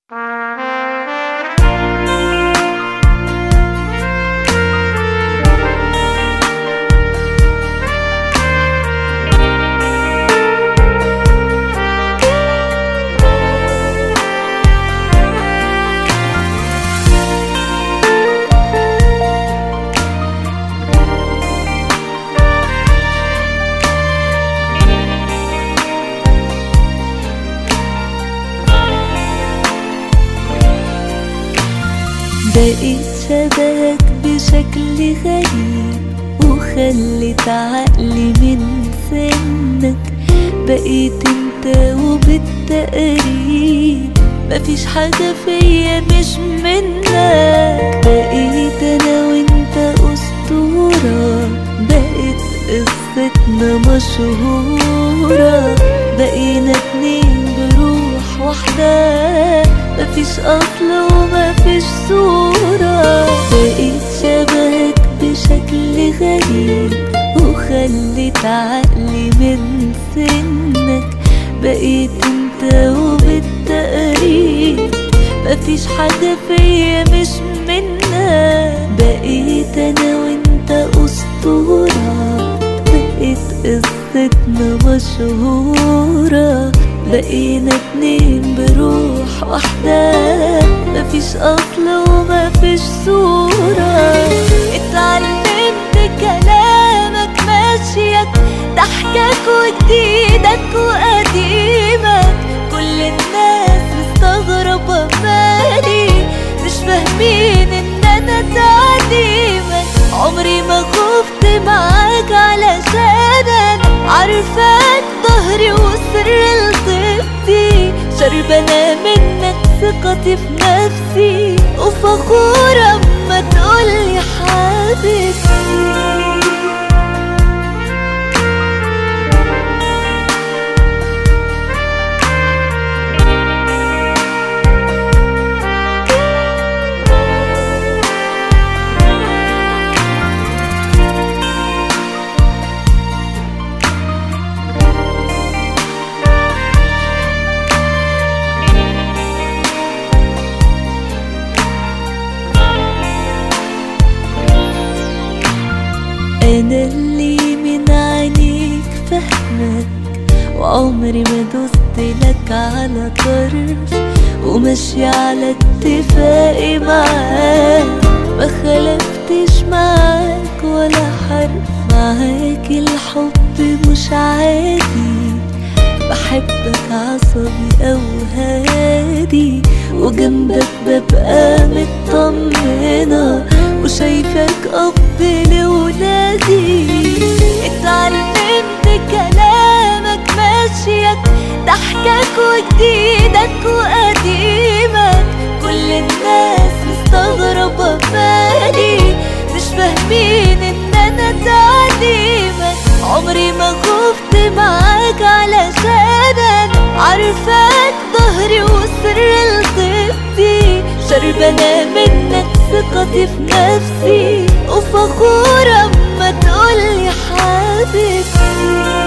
بقيت شبهك بشكل غريب وخلت عقلي من سنك بقيت انت وبالتقريب مفيش حاجة فيا مش منك بقيت انا وانت اسطورة بقت قصتنا مشهورة بقينا اتنين بروح واحدة مفيش اصل ومفيش صورة بقيت شبهك بشكل غريب وخليت عقلي من سنك بقيت انت وبالتقريب مفيش حاجة فيا مش منك بقيت انا وانت اسطورة بقيت قصتنا مشهورة بقينا اتنين بروح واحدة مفيش أصل ومفيش صورة اتعلمت كلامك ماشيك ضحكك وجديدك وقديمك كل الناس مستغربة مالي مش فاهمين ان انا تعليمك عمري ما خفت معاك علشان انا عارفاك ظهري وسر لطيبتي شربانة منك ثقتي في نفسي وفخورة اما تقولي حبيبتي أنا اللي من عينيك فهمك وعمري ما دوست لك على طرف وماشي على اتفاقي معاك ما خلفتش معاك ولا حرف معاك الحب مش عادي بحبك عصبي أو هادي وجنبك ببقى مطمنة وشايفك أب لولادي اتعلمت كلامك ماشيك ضحكك وجديدك وقديمك كل الناس مستغربة مالي مش فاهمين ان انا تعليمك عمري ما خفت معاك علشان انا عارفاك ظهري وسر لطيبتي شربانة منك ثقتي في نفسي وفخورة اما تقولي حبيبتي